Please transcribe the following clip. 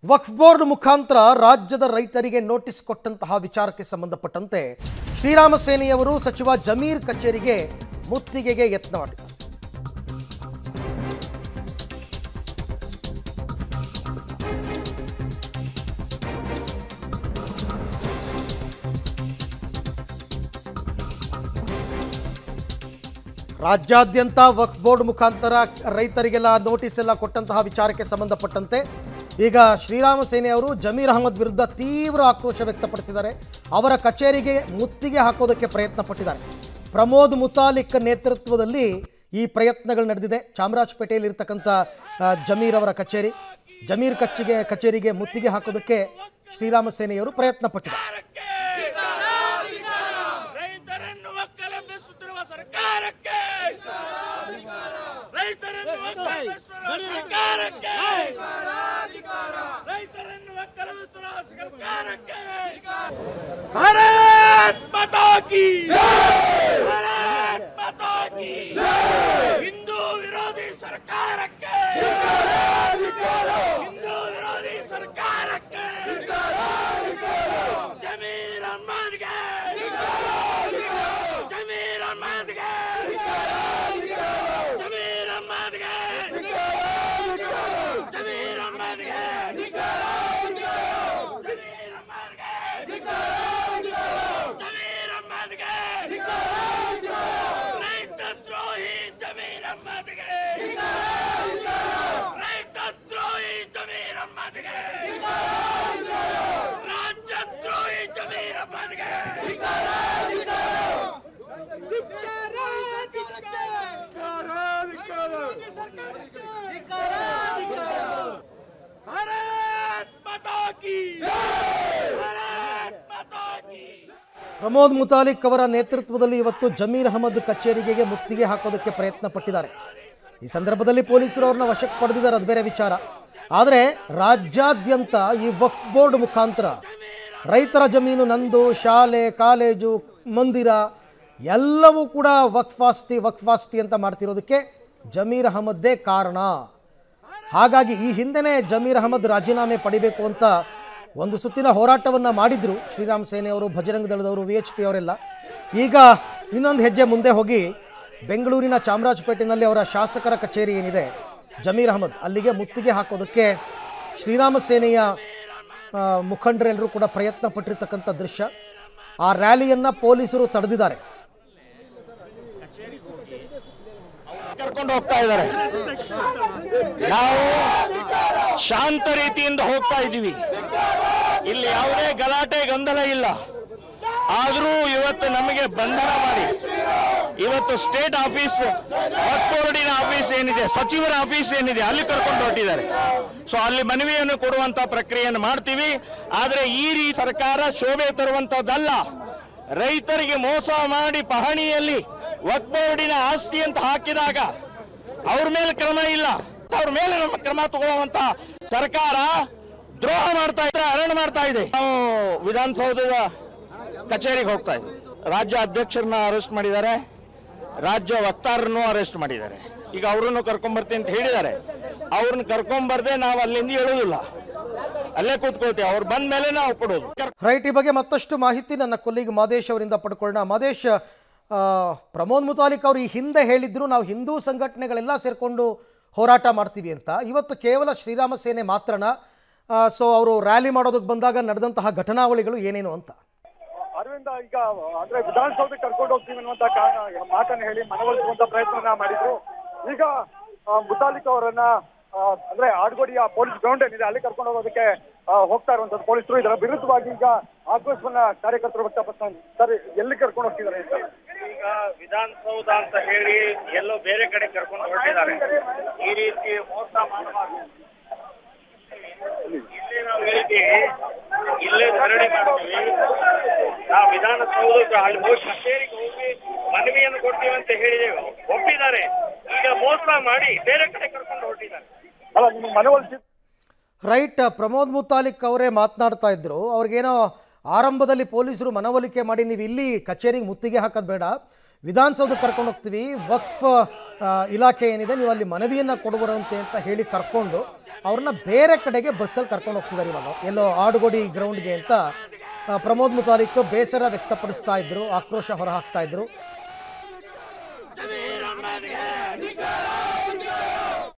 ವಕ್ಫ್ board ಮುಖಾಂತರ ರಾಜ್ಯದ ರೈತರಿಗೆ ನೋಟಿಸ್ ಕೊಟ್ಟಂತಹ ವಿಚಾರಕ್ಕೆ ಸಂಬಂಧಪಟ್ಟಂತೆ ಶ್ರೀರಾಮ ಸೇನೆಯವರು ಸಚಿವ ಜಮೀರ್ ಕಚೇರಿಗೆ ಮುತ್ತಿಗೆಗೆ ಯತ್ನ ಮಾಡಿದ್ದಾರೆ ರಾಜ್ಯಾದ್ಯಂತ ವಕ್ಫ್ ಬೋರ್ಡ್ ಮುಖಾಂತರ ರೈತರಿಗೆಲ್ಲ ನೋಟಿಸ್ ಎಲ್ಲ ಕೊಟ್ಟಂತಹ ವಿಚಾರಕ್ಕೆ ಸಂಬಂಧಪಟ್ಟಂತೆ ಈಗ ಶ್ರೀರಾಮ ಸೇನೆಯವರು ಜಮೀರ್ ಅಹಮದ್ ವಿರುದ್ಧ ತೀವ್ರ ಆಕ್ರೋಶ ವ್ಯಕ್ತಪಡಿಸಿದ್ದಾರೆ ಅವರ ಕಚೇರಿಗೆ ಮುತ್ತಿಗೆ ಹಾಕೋದಕ್ಕೆ ಪ್ರಯತ್ನ ಪಟ್ಟಿದ್ದಾರೆ ಪ್ರಮೋದ್ ಮುತಾಲಿಕ್ ನೇತೃತ್ವದಲ್ಲಿ ಈ ಪ್ರಯತ್ನಗಳು ನಡೆದಿದೆ ಚಾಮರಾಜಪೇಟೆಯಲ್ಲಿ ಇರ್ತಕ್ಕಂಥ ಆ, ಜಮೀರ್ ಅವರ ಕಚೇರಿ ಜಮೀರ್ ಕಚ್ಚಿಗೆ ಕಚೇರಿಗೆ ಮುತ್ತಿಗೆ ಹಾಕೋದಕ್ಕೆ ಶ್ರೀರಾಮ ಸೇನೆಯವರು ಪ್ರಯತ್ನ ಪಟ್ಟಿದ್ದಾರೆ ರೈತರನ್ನು ಒಕ್ಕಲೆಬ್ಬಿಸುತ್ತಿರುವ ಸರ್ಕಾರಕ್ಕೆ ರೈತರನ್ನು ಒಕ್ಕಲೆಬ್ಬಿಸುತ್ತಿರುವ ಸರ್ಕಾರಕ್ಕೆ ರೈತರನ್ನು ಒಕ್ಕಲೆಬ್ಬಿಸುತ್ತಿರುವ ಸರ್ಕಾರಕ್ಕೆ ಭಾರತ್ ಮಾತಾ ಕಿ ಭಾರತ್ ಮಾತಾ ಕಿ ಹಿಂದೂ ವಿರೋಧಿ ಸರ್ಕಾರಕ್ಕೆ ಹಿಂದೂ ವಿರೋಧಿ ಸರ್ಕಾರಕ್ಕೆ ಜಮೀರ್ ಅಹ್ಮದ್ಗೆ ಜಮೀರ್ ಅಹ್ಮದ್ಗೆ ಜಮೀರ್ ಅಹ್ಮದ್ಗೆ ಜಮೀರ್ ಅಹ್ಮದ್ಗೆ ಜಮೀರ್ ಅಹ್ಮದ್ಗೆ ಜಮೀರ್ ಅಹ್ಮದ್ಗೆ ರೈತ ದ್ರೋಹಿ ಜಮೀರ್ ಅಹ್ಮದ್ಗೆ ರೈತ ದ್ರೋಹಿ ಜಮೀರ್ ಅಹ್ಮದ್ಗೆ ರಾಜ್ಯ ದ್ರೋಹಿ ಜಮೀರ್ ಅಹ್ಮದ್ಗೆ ಭಾರತ್ ಮಾತಾ ಕಿ ಭಾರತ್ ಮಾತಾ ಕಿ ಪ್ರಮೋದ್ ಮುತಾಲಿಕ್ ಅವರ ನೇತೃತ್ವದಲ್ಲಿ ಇವತ್ತು ಜಮೀರ್ ಅಹಮದ್ ಕಚೇರಿಗೆ ಮುತ್ತಿಗೆ ಹಾಕೋದಕ್ಕೆ ಪ್ರಯತ್ನ ಪಟ್ಟಿದ್ದಾರೆ ಈ ಸಂದರ್ಭದಲ್ಲಿ ಪೊಲೀಸರು ಅವ್ರನ್ನ ವಶಕ್ಕೆ ಪಡೆದಿದ್ದಾರೆ ಅದು ಬೇರೆ ವಿಚಾರ ಆದರೆ ರಾಜ್ಯಾದ್ಯಂತ ಈ ವಕ್ಫ್ ಬೋರ್ಡ್ ಮುಖಾಂತರ ರೈತರ ಜಮೀನು ನಂದು ಶಾಲೆ ಕಾಲೇಜು ಮಂದಿರ ಎಲ್ಲವೂ ಕೂಡ ವಕ್ಫಾಸ್ತಿ ವಕ್ಫಾಸ್ತಿ ಅಂತ ಮಾಡ್ತಿರೋದಕ್ಕೆ ಜಮೀರ್ ಅಹಮದ್ದೇ ಕಾರಣ ಹಾಗಾಗಿ ಈ ಹಿಂದೆನೇ ಜಮೀರ್ ಅಹಮದ್ ರಾಜೀನಾಮೆ ಪಡಿಬೇಕು ಅಂತ ಒಂದು ಸುತ್ತಿನ ಹೋರಾಟವನ್ನು ಮಾಡಿದ್ರು ಶ್ರೀರಾಮ್ ಸೇನೆಯವರು ಭಜರಂಗ ದಳದವರು ವಿ ಎಚ್ ಪಿ ಅವರೆಲ್ಲ ಈಗ ಇನ್ನೊಂದು ಹೆಜ್ಜೆ ಮುಂದೆ ಹೋಗಿ ಬೆಂಗಳೂರಿನ ಚಾಮರಾಜಪೇಟೆನಲ್ಲಿ ಅವರ ಶಾಸಕರ ಕಚೇರಿ ಏನಿದೆ ಜಮೀರ್ ಅಹಮದ್ ಅಲ್ಲಿಗೆ ಮುತ್ತಿಗೆ ಹಾಕೋದಕ್ಕೆ ಶ್ರೀರಾಮ ಸೇನೆಯ ಆ, ಮುಖಂಡರೆಲ್ಲರೂ ಕೂಡ ಪ್ರಯತ್ನ ಪಟ್ಟಿರ್ತಕ್ಕಂಥ ದೃಶ್ಯ ಆ ರ್ಯಾಲಿಯನ್ನು ಪೊಲೀಸರು ತಡೆದಿದ್ದಾರೆ ಕರ್ಕೊಂಡು ಹೋಗ್ತಾ ಇದ್ದಾರೆ ನಾವು ಶಾಂತ ರೀತಿಯಿಂದ ಹೋಗ್ತಾ ಇದ್ದೀವಿ ಇಲ್ಲಿ ಯಾವುದೇ ಗಲಾಟೆ ಗೊಂದಲ ಇಲ್ಲ ಆದರೂ ಇವತ್ತು ನಮಗೆ ಬಂಧನ ಮಾಡಿ ಇವತ್ತು ಸ್ಟೇಟ್ ಆಫೀಸ್ ವಕ್ಫ್ ಬೋರ್ಡಿನ ಆಫೀಸ್ ಏನಿದೆ ಸಚಿವರ ಆಫೀಸ್ ಏನಿದೆ ಅಲ್ಲಿ ಕರ್ಕೊಂಡು ಹೊರಟಿದ್ದಾರೆ ಸೊ ಅಲ್ಲಿ ಮನವಿಯನ್ನು ಕೊಡುವಂತ ಪ್ರಕ್ರಿಯೆಯನ್ನು ಮಾಡ್ತೀವಿ ಆದ್ರೆ ಈ ರೀತಿ ಸರ್ಕಾರ ಶೋಭೆ ತರುವಂತದ್ದಲ್ಲ ರೈತರಿಗೆ ಮೋಸ ಮಾಡಿ ಪಹಣಿಯಲ್ಲಿ ವಕ್ಫ್ ಬೋರ್ಡಿನ ಆಸ್ತಿ ಅಂತ ಹಾಕಿದಾಗ ಅವ್ರ ಮೇಲೆ ಕ್ರಮ ಇಲ್ಲ ಅವ್ರ ಮೇಲೆ ನಮ್ಮ ಕ್ರಮ ತಗೊಳ್ಳುವಂತ ಸರ್ಕಾರ ದ್ರೋಹ ಮಾಡ್ತಾ ಇದ್ರೆ ಹರಣ ಮಾಡ್ತಾ ಇದೆ ನಾವು ವಿಧಾನಸೌಧದ ಕಚೇರಿಗೆ ಹೋಗ್ತಾ ಇದ್ವಿ ರಾಜ್ಯ ಅಧ್ಯಕ್ಷರನ್ನ ಅರೆಸ್ಟ್ ಮಾಡಿದ್ದಾರೆ ರಾಜ್ಯ ವಕ್ತಾರನ್ನು ಅರೆಸ್ಟ್ ಮಾಡಿದ್ದಾರೆ ಈಗ ಅವರನ್ನು ಕರ್ಕೊಂಡ್ ಬರ್ತೀನಿ ಅಂತ ಹೇಳಿದ್ದಾರೆ ಅವ್ರನ್ನ ಕರ್ಕೊಂಡ್ ಬರ್ದೆ ನಾವು ಅಲ್ಲಿಂದ ಹೇಳೋದಿಲ್ಲ ಅಲ್ಲೇ ಕೂತ್ಕೊಳ್ತೀವಿ ಅವ್ರು ಬಂದ ಮೇಲೆ ನಾವು ಕೊಡೋದು ರೈಟ್ ಈ ಬಗ್ಗೆ ಮತ್ತಷ್ಟು ಮಾಹಿತಿ ನನ್ನ ಕೊಲ್ಲಿಗ್ ಮಾದೇಶ್ ಅವರಿಂದ ಪಡ್ಕೊಳ್ಳೋಣ ಮಾದೇಶ್ ಆ, ಪ್ರಮೋದ್ ಮುತಾಲಿಕ್ ಅವರು ಈ ಹಿಂದೆ ಹೇಳಿದ್ರು ನಾವು ಹಿಂದೂ ಸಂಘಟನೆಗಳೆಲ್ಲ ಸೇರಿಕೊಂಡು ಹೋರಾಟ ಮಾಡ್ತೀವಿ ಅಂತ ಇವತ್ತು ಕೇವಲ ಶ್ರೀರಾಮ ಸೇನೆ ಮಾತ್ರನ ಸೊ ಅವರು ರ್ಯಾಲಿ ಮಾಡೋದಕ್ಕೆ ಬಂದಾಗ ನಡೆದಂತಹ ಘಟನಾವಳಿಗಳು ಏನೇನು ಅಂತ ಅರವಿಂದ ಈಗ ಅಂದ್ರೆ ವಿಧಾನಸೌಧಕ್ಕೆ ಕರ್ಕೊಂಡು ಹೋಗ್ತೀವಿ ಅನ್ನುವಂತ ಕಾರಣ ಮಾತನ್ನ ಹೇಳಿ ಮನವೊಲಿಸುವಂತ ಪ್ರಯತ್ನ ಮಾಡಿದ್ರು ಈಗ ಆ, ಮುತಾಲಿಕ್ ಅವರನ್ನ ಆ, ಅಂದ್ರೆ ಆಡ್ಗೋಡಿಯ ಪೊಲೀಸ್ ಗ್ರೌಂಡ್ ಏನಿದೆ ಅಲ್ಲಿ ಕರ್ಕೊಂಡು ಹೋಗೋದಕ್ಕೆ ಆ, ಹೋಗ್ತಾ ಇರುವಂತದ್ದು ಪೊಲೀಸರು ಇದರ ವಿರುದ್ಧವಾಗಿ ಈಗ ಆಕ್ರೋಶವನ್ನ ಕಾರ್ಯಕರ್ತರು ವ್ಯಕ್ತಪಡಿಸ್ತಾರೆ ಸರ್ ಎಲ್ಲಿ ಕರ್ಕೊಂಡು ಹೋಗ್ತಿದ್ದಾರೆ ಅಂತ ಈಗ ವಿಧಾನಸೌಧ ಅಂತ ಹೇಳಿ ಎಲ್ಲೋ ಬೇರೆ ಕಡೆ ಕರ್ಕೊಂಡು ಹೊರಟಿದ್ದಾರೆ ಈ ರೀತಿ ಮೋಸ ಮಾಡಬಾರ್ದು ಇಲ್ಲೇ ನಾವು ಹೇಳಿದ್ದೀವಿ ಇಲ್ಲೇ ಧರಣಿ ಮಾಡ್ತೀವಿ ನಾವು ವಿಧಾನಸೌಧಕ್ಕೆ ಅಲ್ಲಿ ಹೋಗಿ ಕಚೇರಿಗೆ ಹೋಗಿ ಮನವಿಯನ್ನು ಕೊಡ್ತೀವಿ ಅಂತ ಹೇಳಿದ್ದೇವೆ ಒಪ್ಪಿದ್ದಾರೆ ಈಗ ಮೋಸ ಮಾಡಿ ಬೇರೆ ಕಡೆ ಕರ್ಕೊಂಡು ಹೊರಟಿದ್ದಾರೆ ಅಲ್ಲ ನಿಮ್ಗೆ ಮನವೊಲಿಸಿ ರೈಟ್ ಪ್ರಮೋದ್ ಮುತಾಲಿಕ್ ಅವರೇ ಮಾತನಾಡ್ತಾ ಇದ್ರು ಅವ್ರಿಗೇನೋ ಆರಂಭದಲ್ಲಿ ಪೊಲೀಸರು ಮನವೊಲಿಕೆ ಮಾಡಿ ನೀವು ಇಲ್ಲಿ ಕಚೇರಿಗೆ ಮುತ್ತಿಗೆ ಹಾಕೋದು ಬೇಡ ವಿಧಾನಸೌಧಕ್ಕೆ ಕರ್ಕೊಂಡು ಹೋಗ್ತೀವಿ ವಕ್ಫ್ ಆ, ಇಲಾಖೆ ಏನಿದೆ ನೀವು ಅಲ್ಲಿ ಮನವಿಯನ್ನು ಕೊಡುವರಂತೆ ಅಂತ ಹೇಳಿ ಕರ್ಕೊಂಡು ಅವ್ರನ್ನ ಬೇರೆ ಕಡೆಗೆ ಬಸ್ಸಲ್ಲಿ ಕರ್ಕೊಂಡು ಹೋಗ್ತಿದ್ದಾರೆ ಇವಾಗ ಎಲ್ಲೋ ಆಡುಗೋಡಿ ಗ್ರೌಂಡ್ಗೆ ಅಂತ ಆ, ಪ್ರಮೋದ್ ಮುತಾಲಿಕ್ ಬೇಸರ ವ್ಯಕ್ತಪಡಿಸ್ತಾ ಇದ್ರು ಆಕ್ರೋಶ ಹೊರಹಾಕ್ತಾ ಇದ್ರು ಜಮೀರ್ ಅಹಮದ್ಗೆ